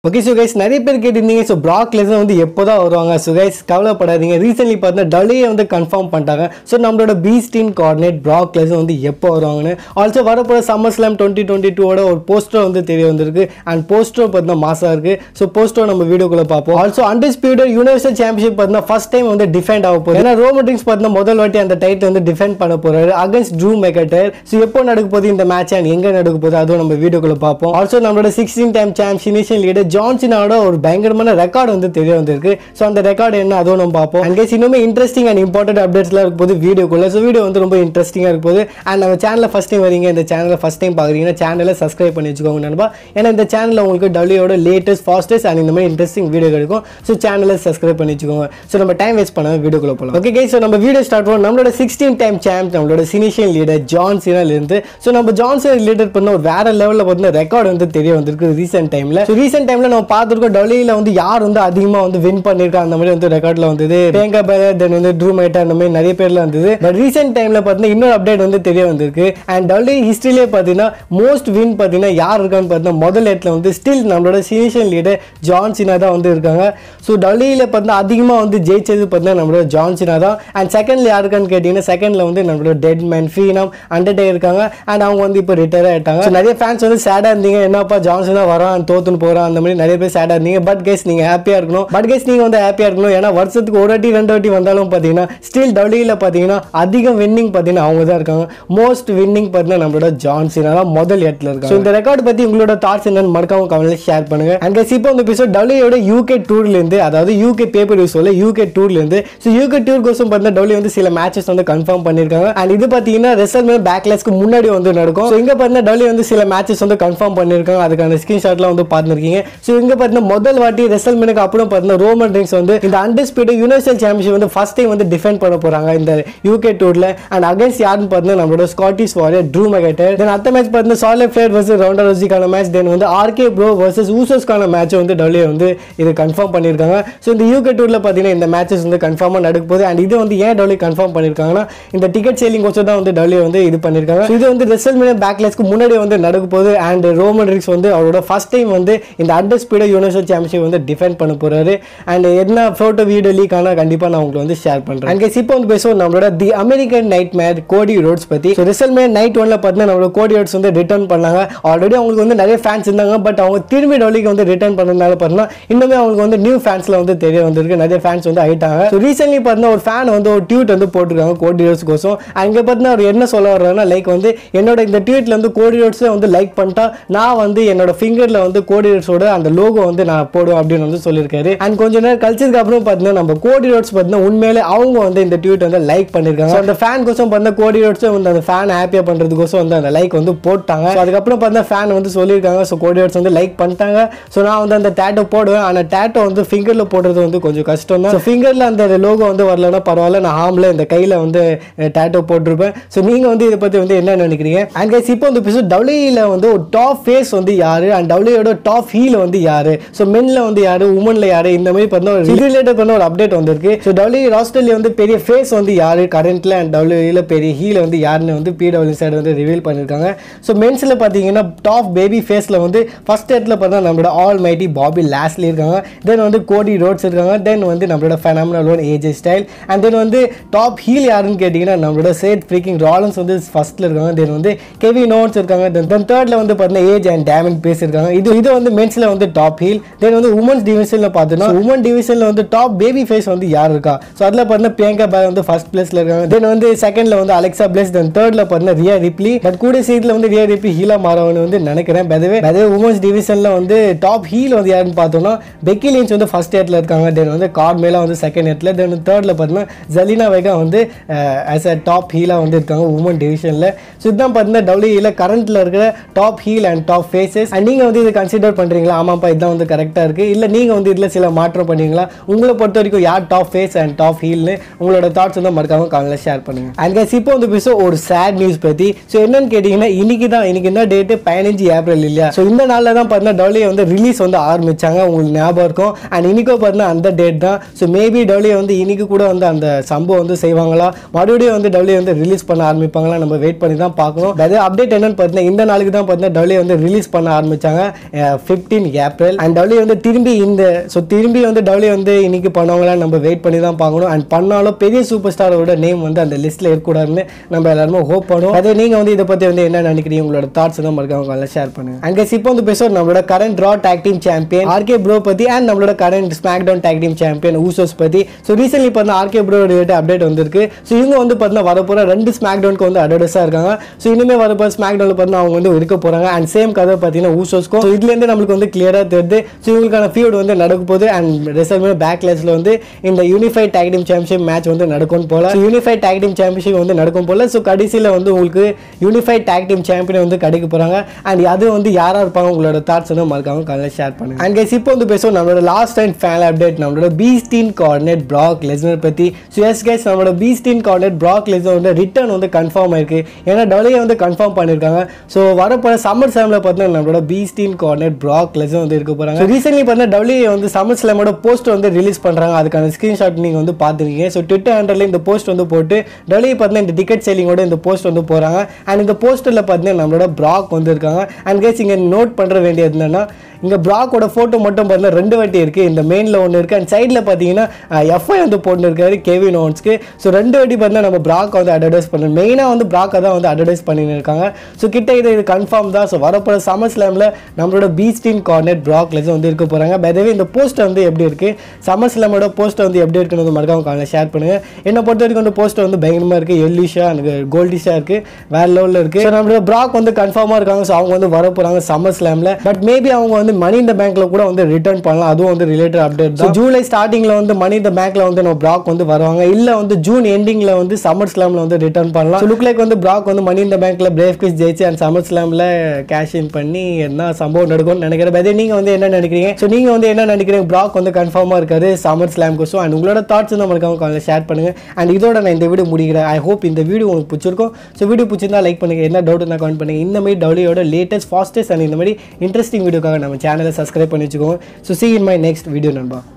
okay so guys நிறைய பேர் கேட்டிருந்தீங்க ஸோ ப்ராக் லெசன் வந்து எப்போ தான் வருவாங்க ஸோ கைஸ் கவலைப்படாதீங்க ரீசென்ட்லி பார்த்தீங்கன்னா டலையை வந்து கன்ஃபார்ம் பண்ணிட்டாங்க ஸோ நம்மளோட beast incarnate Brock Lesnar வந்து எப்போ வருவாங்கன்னு ஆல்சோ வரப்போகிற சம்மர் ஸ்லாம் டுவெண்ட்டி டுவெண்ட்டி டூவோட ஒரு போஸ்டர் வந்து தெரிய வந்திருக்கு அண்ட் போஸ்டர் பார்த்தீங்கன்னா மாசாக இருக்குது ஸோ போஸ்டர் நம்ம வீடியோக்குள்ளே பார்ப்போம் ஆல்சோ அன்டிஸ்பியூட்டட் யூனிவர்சல் சாம்பியன்ஷிப் பார்த்தீங்கன்னா ஃபர்ஸ்ட் டைம் வந்து டிஃபெண்ட் ஆக போகுது ஏன்னா ரோமோட்டிக்ஸ் பார்த்தீங்கன்னா முதல் வாட்டி அந்த டைட்டில் வந்து டிஃபெண்ட் பண்ண போறாரு அகேன்ஸ்ட் ட்ரூ மெக்கட்டர் ஸோ எப்போ நடக்க போகுது இந்த மேட்ச் அண்ட் எங்கே நடக்க போகுது அதுவும் நம்ம வீடியோக்குள்ள பார்ப்போம் ஆல்சோ நம்மளோட sixteen time champion Cenation leader ஜான்சனோட ஒரு பயங்கரமான ரெக்கார்டு வந்து தெரிய வந்திருக்கு ஸோ அந்த ரெக்கார்டு என்ன அதுவும் நம்ம பார்ப்போம் அண்ட் கேஸ் இன்னுமே இன்ட்ரெஸ்டிங் அண்ட் இம்பார்ட்டன்ட் அப்டேட்ஸ்லாம் இருக்க போது வீடியோக்குள்ள ஸோ வீடியோ வந்து ரொம்ப இன்ட்ரெஸ்டிங்காக இருக்க போது அண்ட் நம்ம சேனலில் ஃபஸ்ட் டைம் வரீங்க இந்த சேனலை ஃபஸ்ட் டைம் பார்க்குறீங்கன்னா சேனலை சப்ஸ்கிரைப் பண்ணி வச்சுக்கோங்க நண்பா ஏன்னா இந்த சேனலில் உங்களுக்கு டபிள்யூட லேட்டஸ்ட் ஃபாஸ்டஸ்ட் அண்ட் இந்த மாதிரி இன்ட்ரெஸ்டிங் வீடியோ கிடைக்கும் ஸோ சேனலை சப்ஸ்கிரைப் பண்ணி வச்சுக்கோங்க ஸோ நம்ம டைம் வேஸ்ட் பண்ணாமல் வீடியோக்குள்ள போகலாம் ஓகே ஸோ நம்ம வீடியோ ஸ்டார்ட் பண்ணுவோம் நம்மளோட சிக்ஸ்டீன் டைம் சாம்ப் நம்மளோட சினிஷியல் லீடர் ஜான் இருந்து ஸோ நம்ம ஜான்சன் லீடர் பண்ண ஒரு வேற லெவலில் பார்த்தீங்கன்னா ரெக்கார்டு வந்து தெரிய வந்திருக்கு ரீசெண்ட் டைமில் ஸோ ரீசெண்ட் டைமில் நம்ம பார்த்துருக்கோம் டபிள்யூல வந்து யார் வந்து அதிகமாக வந்து வின் பண்ணியிருக்கா அந்த மாதிரி வந்து ரெக்கார்டில் வந்தது பேங்கா பேலர் தென் வந்து ட்ரூ மேட்டா அந்த மாதிரி நிறைய பேர்ல வந்தது பட் ரீசெண்ட் டைமில் பார்த்தீங்கன்னா இன்னொரு அப்டேட் வந்து தெரிய வந்திருக்கு அண்ட் டபிள்யூ ஹிஸ்ட்ரியிலே பார்த்தீங்கன்னா மோஸ்ட் வின் பார்த்தீங்கன்னா யார் இருக்கான்னு பார்த்தீங்கன்னா முதல் இடத்துல வந்து ஸ்டில் நம்மளோட சினிஷியல் லீடர் ஜான் சினா தான் வந்து இருக்காங்க ஸோ டபிள்யூல பார்த்தீங்கன்னா அதிகமாக வந்து ஜெயிச்சது பார்த்தீங்கன்னா நம்மளோட ஜான் சினா தான் அண்ட் செகண்ட்ல யாருக்கான்னு கேட்டிங்கன்னா செகண்ட்ல வந்து நம்மளோட டெட் மேன் ஃபீனம் அண்டர்டே இருக்காங்க அண்ட் அவங்க வந்து இப்போ ரிட்டையர் ஆயிட்டாங்க So, நிறைய ஃபேன்ஸ் வந்து சேடாக இருந்தீங்க என்னப்பா ஜான்சனா வரான் தோத்துன்னு போகிறான் அந்த மாதிரி நிறைய பேர் சேடாக இருந்தீங்க பட் கேஸ் நீங்கள் ஹாப்பியாக இருக்கணும் பட் கேஸ் நீங்கள் வந்து ஹாப்பியாக இருக்கணும் ஏன்னா வருஷத்துக்கு ஒரு வாட்டி ரெண்டு வாட்டி வந்தாலும் பார்த்தீங்கன்னா ஸ்டில் டபிள்யூல பார்த்தீங்கன்னா அதிகம் வின்னிங் பார்த்தீங்கன்னா அவங்க தான் இருக்காங்க மோஸ்ட் வின்னிங் பார்த்தீங்கன்னா நம்மளோட ஜான்சினா தான் முதல் இடத்துல இருக்காங்க So, இந்த ரெக்கார்டு பற்றி உங்களோட தாட்ஸ் என்னன்னு மறக்காம கமெண்ட்ல ஷேர் பண்ணுங்க அண்ட் கேஸ் இப்போ இந்த எபிசோட் டபிள்யூட யூகே டூர்லேருந்து அதாவது யூகே பேப்பர் யூஸோட யூகே டூர்லேருந்து ஸோ யூகே டூர் கோசம் பார்த்தீங்கன்னா டபிள்யூ வந்து சில மேட்சஸ் வந்து கன்ஃபார்ம் பண்ணியிருக்காங்க அண்ட் இது பார்த்தீங்கன்னா ரெசல்மே பேக்லெஸ்க்கு முன்னாடி வந்து நடக்கும் ஸோ இங்கே பார்த்தீங்கன்னா டபிள்யூ வந்து சில மேட்சஸ் வந்து கன்ஃபார்ம் பண்ணியிருக்காங்க அதுக்கான ஸ்கிரீன்ஷாட்லாம் வந்து பார்த்துருக்கீங்க ஸோ இங்கே பார்த்தீங்கன்னா முதல் வாட்டி ரெசல்மேனுக்கு அப்புறம் பார்த்தீங்கன்னா ரோமன் ரிங்ஸ் வந்து இந்த அண்டர்ஸ்பீடு யூனிவர்சல் சாம்பியன்ஷிப் வந்து ஃபர்ஸ்ட் டைம் வந்து டிஃபெண்ட் பண்ண போறாங்க இந்த யூகே டூர்ல அண்ட் அகைன்ஸ்ட் யாருன்னு பார்த்தீங்கன்னா நம்மளோட Scottish warrior Drew McIntyre then அடுத்த மேட்ச் பார்த்தீங்கன்னா சாலிட் ஃபிளேர் வர்சஸ் ரவுண்டா ரோசிக்கான மேட்ச் தென் வந்து ஆர்கே ப்ரோ வர்சஸ் ஊசஸ்க்கான மேட்ச் வந்து டபிள்யூ வந்து இது கன்ஃபார்ம் பண்ணியிருக்காங்க ஸோ இந்த யூகே டூர்ல பார்த்தீங்கன்னா இந்த மேட்சஸ் வந்து கன்ஃபார்மாக நடக்க போகுது அண்ட் இது வந்து ஏன் டபிள்யூ கன்ஃபார்ம் பண்ணியிருக்காங்கன்னா இந்த டிக்கெட் சேலிங் கோச்சர் தான் வந்து டபிள்யூ வந்து இது பண்ணியிருக்காங்க So, இது வந்து ரெசல்மேனியா பேக்லெஸ்க்கு முன்னாடி வந்து நடக்க போகுது அண்ட் ரோமன் ரிக்ஸ் வந்து அவரோட ஃபர்ஸ்ட் டைம் வந்து இந்த அண்டர் ஸ்பீடோ யூனிவர்சல் சாம்பியன்ஷிப் வந்து டிஃபெண்ட் பண்ண போறாரு அண்ட் என்ன ஃபோட்டோ வீடியோ லீக் ஆனால் கண்டிப்பாக நான் உங்களுக்கு வந்து ஷேர் பண்ணுறேன் அண்ட் இப்போ வந்து பேசுவோம் நம்மளோட the American nightmare Cody Rhodes பற்றி ஸோ ரிசல்மே நைட் ஒன்ல பார்த்தீங்கன்னா நம்மளோட கோடி ரோட்ஸ் வந்து ரிட்டர்ன் பண்ணாங்க ஆல்ரெடி அவங்களுக்கு வந்து நிறைய ஃபேன்ஸ் இருந்தாங்க பட் அவங்க திரும்பி டொலிக்கு வந்து ரிட்டர்ன் பண்ணதுனால பார்த்தீங்கன்னா இன்னுமே அவங்களுக்கு வந்து நியூ ஃபேன்ஸ்ல வந்து தெரிய வந்திருக்கு நிறைய ஃபேன்ஸ் வந்து ஆயிட்டாங்க ஸோ ரீசென்ட்லி பார்த்தீங்கன்னா ஒரு ஃபேன் வந்து ஒரு ட்வீட் வந்து போட்டிருக்காங்க கோடி ரோட்ஸ் கோசம் அங்கே பார்த்தீங்கன்னா அவர் என்ன சொல்ல வர்றாருன்னா லைக் வந்து என்னோட இந்த ட்வீட்ல வந்து கோடி ரோட்ஸை வந்து லைக் பண்ணிட்டா நான் வந்து என்னோட ஃபிங்கர்ல வந்து கோடி ரோட்ஸோட அந்த லோகோ வந்து நான் போடுவேன் அப்படின்னு வந்து சொல்லியிருக்காரு அண்ட் கொஞ்ச நேரம் கழிச்சதுக்கு அப்புறம் பார்த்தீங்கன்னா நம்ம கோடி ரோட்ஸ் பார்த்தீங்கன்னா உண்மையிலே அவங்க வந்து இந்த ட்வீட் வந்து லைக் பண்ணிருக்காங்க So, அந்த ஃபேன் கோசம் பார்த்தீங்கன்னா கோடி ரோட்ஸும் வந்து அந்த ஃபேன் ஹாப்பியாக பண்ணுறதுக்கோசம் வந்து அந்த லைக் வந்து போட்டாங்க So, அதுக்கப்புறம் பார்த்தீங்கன்னா ஃபேன் வந்து சொல்லியிருக்காங்க ஸோ கோடி ரோட்ஸ் வந்து லைக் பண்ணிட்டாங்க ஸோ நான் வந்து அந்த டேட்டோ போடுவேன் ஆனால் டேட்டோ வந்து ஃபிங்கரில் போடுறது வந்து கொஞ்சம் கஷ்டம் தான் ஸோ ஃபிங்கரில் அந்த லோகோ வந்து வரலன்னா பரவாயில்ல நான் ஆமில் இந்த கையில் வந்து டேட்டோ போட்டிருப்பேன் ஸோ நீங்கள் வந்து இதை பற்றி வந்து என்ன நினைக்கிறீங்க அண்ட் கைஸ் இப்போ வந்து எபிசோட் டபிள்யூல வந்து ஒரு டாப் ஃபேஸ் வந்து யாரு அண்ட் டபிள்யூட டாப் ஹீல் வந்து யாரு ஸோ மென்ல வந்து யாரு உமன்ல யாரு இந்த மாதிரி பண்ண ஒரு ரிலேட்டட் பண்ண ஒரு அப்டேட் வந்திருக்கு ஸோ டபிள்யூ ராஸ்டர்ல வந்து பெரிய ஃபேஸ் வந்து யாரு கரண்ட்ல அண்ட் டபிள்யூல பெரிய ஹீல் வந்து யாருன்னு வந்து பிடபிள்யூ சைடு வந்து ரிவீல் பண்ணியிருக்காங்க ஸோ மென்ஸ்ல பார்த்தீங்கன்னா டாப் பேபி ஃபேஸ்ல வந்து ஃபர்ஸ்ட் இடத்துல பார்த்தா நம்மளோட ஆல் மைட்டி பாபி லாஸ்ட்ல இருக்காங்க தென் வந்து கோடி ரோட்ஸ் இருக்காங்க தென் வந்து நம்மளோட phenomenal one AJ Styles and then வந்து டாப் ஹீல் யாருன்னு கேட்டிங்கன்னா நம்மளோட சேத் ஃப்ரீக்கிங் ராலன்ஸ் வந்து ஃபர்ஸ்ட்ல இருக்காங்க தென் வந்து கெவி நோட்ஸ் இருக்காங்க தென் தென் தேர்ட்ல வந்து பார்த்தீங்கன்னா ஏஜ் அண்ட் டேமன் பேஸ் இருக்காங்க இது இது வந்து மென்ஸ்ல வந்து டாப் ஹீல் தென் வந்து உமன்ஸ் டிவிஷன்ல பார்த்தோம்னா உமன் டிவிஷன்ல வந்து டாப் பேபி ஃபேஸ் வந்து யார் இருக்கா ஸோ அதில் பார்த்தீங்கன்னா பிரியங்கா பாய் வந்து ஃபர்ஸ்ட் பிளேஸ்ல இருக்காங்க தென் வந்து செகண்ட்ல வந்து அலெக்சா பிளேஸ் தென் தேர்ட்ல பார்த்தீங்கன்னா ரியா ரிப்ளி பட் கூட சீட்ல வந்து ரியா ரிப்ளி ஹீலா மாறவன்னு வந்து நினைக்கிறேன் பதவே பதவே உமன்ஸ் டிவிஷன்ல வந்து டாப் ஹீல் வந்து யாருன்னு பார்த்தோம்னா பெக்கி லின்ச் வந்து ஃபர்ஸ்ட் இடத்துல இருக்காங்க தென் வந்து கார்ட் மேல வந்து செகண்ட் இடத்துல தென் தேர்ட்ல பார்த்தீங்கன்னா ஜலினா வைகா வந்து ஆஸ் அ டாப் ஹீலாக வந்து இருக்காங்க உமன் டிவிஷனில் ஸோ இதுதான் பார்த்தீங்கன்னா டபிள்யூல கரண்ட்ல இருக்கிற top heel and top faces and நீங்கள் வந்து இதை கன்சிடர் பண்ணுறீங்களா ஆமாப்பா இதுதான் வந்து கரெக்டாக இருக்குது இல்லை நீங்கள் வந்து இதில் சில மாற்றம் பண்ணீங்களா உங்களை பொறுத்த வரைக்கும் யார் டாப் ஃபேஸ் அண்ட் டாப் ஹீல்னு உங்களோட தாட்ஸ் வந்து மறக்காம காலையில் ஷேர் பண்ணுங்க அண்ட் guys இப்போ வந்து பேச ஒரு சேட் நியூஸ் பற்றி ஸோ என்னன்னு கேட்டிங்கன்னா இன்னைக்கு தான் இன்னைக்கு என்ன டேட்டு பதினஞ்சு ஏப்ரல் இல்லையா ஸோ இந்த நாளில் தான் பார்த்தீங்கன்னா டபிள்யூ வந்து ரிலீஸ் வந்து ஆரம்பிச்சாங்க உங்களுக்கு ஞாபகம் இருக்கும் அண்ட் இன்னைக்கோ பார்த்தீங்கன்னா அந்த டேட் தான் ஸோ மேபி டபிள்யூ வந்து இன்னைக்கு கூட வந்து அந்த சம்பவம் வந்து செய்வாங்களா மறுபடியும் வந்து டபிள்யூ வந்து ரிலீஸ் பண்ண ஆரம்பிப்பாங்களா நம்ம வெயிட் பண்ணி தான் பார்க்கணும் அது அப்டேட் என்னன்னு பார்த்தீங்கன்னா இந்த நாளுக்கு தான் பார்த்தீங்கன்னா டபிள்யூ வந்து ரிலீஸ் பண்ண ஆரம்பிச்சாங்க ஃபிஃப்டீன் இன்னைக்கு ஏப்ரல் அண்ட் டபிள்யூ வந்து திரும்பி இந்த ஸோ திரும்பி வந்து டபிள்யூ வந்து இன்னைக்கு பண்ணுவாங்களா நம்ம வெயிட் பண்ணி தான் பார்க்கணும் அண்ட் பண்ணாலும் பெரிய சூப்பர் ஸ்டாரோட நேம் வந்து அந்த லிஸ்ட்டில் இருக்கக்கூடாதுன்னு நம்ம எல்லாருமே ஹோப் பண்ணுவோம் அதே நீங்கள் வந்து இதை பற்றி வந்து என்ன நினைக்கிறீங்க உங்களோட தாட்ஸ் தான் மறக்காம ஷேர் பண்ணுங்க அங்கே இப்போ வந்து பேசுவோம் நம்மளோட current Raw tag team champion RK Bro பற்றி அண்ட் நம்மளோட current SmackDown tag team champion Usos பற்றி ஸோ ரீசென்ட்லி பார்த்தா ஆர்கே ப்ரோ ரிலேட்டட் அப்டேட் வந்திருக்கு ஸோ இவங்க வந்து பார்த்தீங்கன்னா வரப்போகிற ரெண்டு ஸ்மாக் டவுனுக்கு வந்து அட்வர்டைஸாக இருக்காங்க ஸோ இனிமேல் வரப்போ ஸ்மாக் டவுனில் பார்த்தீங்கன்னா அவங்க வந்து இருக்க போகிறாங்க அண்ட் சேம் கதை பார்த்தீங்கன்னா ஊசோஸ்க்கும் ஸோ இதுலேருந்து நம்மளுக்கு வந்து கிளியராக தெரியுது ஸோ இவங்களுக்கான ஃபீல்டு வந்து நடக்க போகுது அண்ட் ரிசல்மே பேக் கிளாஸில் வந்து இந்த unified tag team championship match வந்து நடக்கும் போல யூனிஃபைட் டேக் டீம் சாம்பியன்ஷிப் வந்து நடக்கும் போல ஸோ கடைசியில் வந்து உங்களுக்கு யூனிஃபைட் டேக் டீம் சாம்பியன் வந்து கிடைக்க போகிறாங்க அண்ட் அது வந்து யாராக இருப்பாங்க உங்களோட தாட்ஸ் வந்து மறக்காம காலையில் ஷேர் பண்ணுங்க அண்ட் கைஸ் இப்போ வந்து பேசுவோம் நம்மளோட லாஸ்ட் டைம் ஃபேன் அப்டேட் நம்மளோட பீஸ்டீன் கார்டினேட் ப்ராக் லெஸ்னர் பற்றி ஸோ எஸ் கைஸ் நம்மளோட பீஸ்டீன் கார்டினேட் ப்ராக் லெஸ்னர் வந்து ரிட்டர்ன் வந்து கன்ஃபார்ம் ஆயிருக்கு ஏன்னா டபிள்யூ வந்து கன்ஃபார்ம் பண்ணியிருக்காங்க ஸோ வரப்போற சம்மர் ஸ்லாமில் பார்த்தீங்கன்னா நம்மளோட பீஸ்டீன் கார்டினேட் ப்ராக் லெஸ்னர் வந்து இருக்க போகிறாங்க ஸோ ரீசென்ட்லி பார்த்தீங்கன்னா டபிள்யூ வந்து சம்மர் ஸ்லாமோட போஸ்ட் வந்து ரிலீஸ் பண்ணுறாங்க அதுக்கான ஸ்க்ரீன்ஷாட் நீங்கள் வந்து பார்த்துருக்கீங்க ஸோ ட்விட்டர் ஹேண்டரில் இந்த போஸ்ட் வந்து போட்டு டபிள்யூ பார்த்தீங்கன்னா இந்த டிக்கெட் செல்லிங்கோட இந்த போஸ்ட் வந்து போகிறாங்க அண்ட் இந்த போஸ்டரில் பார்த்தீங்கன்னா நம்மளோட ப்ராக் வந்து இருக்காங்க அண்ட் கேஸ் இங்கே நோட் பண்ணுற வேண்டியது என்னன்னா இங்கே ப்ராக்கோட ஃபோட்டோ மட்டும் பார்த்தீங்கன்னா ரெண்டு வாட்டி இருக்குது இந்த மெயினில் ஒன்று இருக்குது அண்ட் சைடில் பார்த்தீங்கன்னா எஃப்ஐ வந்து போட்டுருக்காரு கெவின் ஓன்ஸ்க்கு ஸோ ரெண்டு வாட்டி பார்த்தீங்கன்னா நம்ம ப்ராக் வந்து அட்வர்டைஸ் பண்ணணும் மெயினாக வந்து ப்ராக்கை தான் வந்து அட்வர்டைஸ் பண்ணின்னு இருக்காங்க ஸோ கிட்ட இது இது கன்ஃபார்ம் தான் ஸோ வரப்போகிற சம்மர் ஸ்லாமில் நம்மளோட பீஸ்டின் கார்னெட் ப்ராக் லெஸ் வந்து இருக்க போகிறாங்க பதவே இந்த போஸ்ட் வந்து எப்படி இருக்குது சம்மர் ஸ்லாமோட போஸ்ட் வந்து எப்படி இருக்குன்னு வந்து மறக்காம காலையில் ஷேர் பண்ணுங்கள் என்னை பொறுத்த வரைக்கும் வந்து போஸ்ட் வந்து பயங்கரமாக இருக்குது எல்லிஷாக எனக்கு கோல்டிஷாக இருக்குது வேறு லெவலில் இருக்குது ஸோ நம்மளோட ப்ராக் வந்து கன்ஃபார்மாக இருக்காங்க ஸோ அவங்க வந்து வர போகிறாங்க சம்மர் ஸ்லாமில் பட் மேபி அவங்க வந்து மணி இந்த பேங்க்ல கூட வந்து ரிட்டர்ன் பண்ணலாம் அதுவும் வந்து ரிலேட்டட் அப்டேட் தான் ஜூலை ஸ்டார்டிங்ல வந்து மணி இந்த பேங்க்ல வந்து நம்ம பிராக் வந்து வருவாங்க இல்ல வந்து ஜூன் எண்டிங்ல வந்து சம்மர் ஸ்லாம்ல வந்து ரிட்டர்ன் பண்ணலாம் லுக் லைக் வந்து பிராக் வந்து மணி இந்த பேங்க்ல பிரேவ் கிஸ் ஜெயிச்சு அண்ட் சம்மர் ஸ்லாம்ல கேஷ் இன் பண்ணி என்ன சம்பவம் நடக்கும்னு நினைக்கிறேன் அதே நீங்க வந்து என்ன நினைக்கிறீங்க ஸோ நீங்க வந்து என்ன நினைக்கிறீங்க பிராக் வந்து கன்ஃபார்மா இருக்காரு சம்மர் ஸ்லாம் கோசம் அண்ட் உங்களோட தாட்ஸ் வந்து நம்மளுக்கு ஷேர் பண்ணுங்க அண்ட் இதோட நான் இந்த வீடியோ முடிக்கிறேன் ஐ ஹோப் இந்த வீடியோ உங்களுக்கு பிடிச்சிருக்கும் ஸோ வீடியோ பிடிச்சிருந்தா லைக் பண்ணுங்க என்ன டவுட் இருந்தால் கமெண்ட் பண்ணுங்க இந்த மாதிரி டபிள்யூட லேட்டஸ்ட் ஃபாஸ்டஸ்ட் அண்ட் இந்த மாதிரி இன்ட்ரெஸ்டிங் வீடியோக்காக நம்ம சேனலை சப்ஸ்கிரைப் பண்ணி வச்சுக்கோங்க so see in my next video நண்பா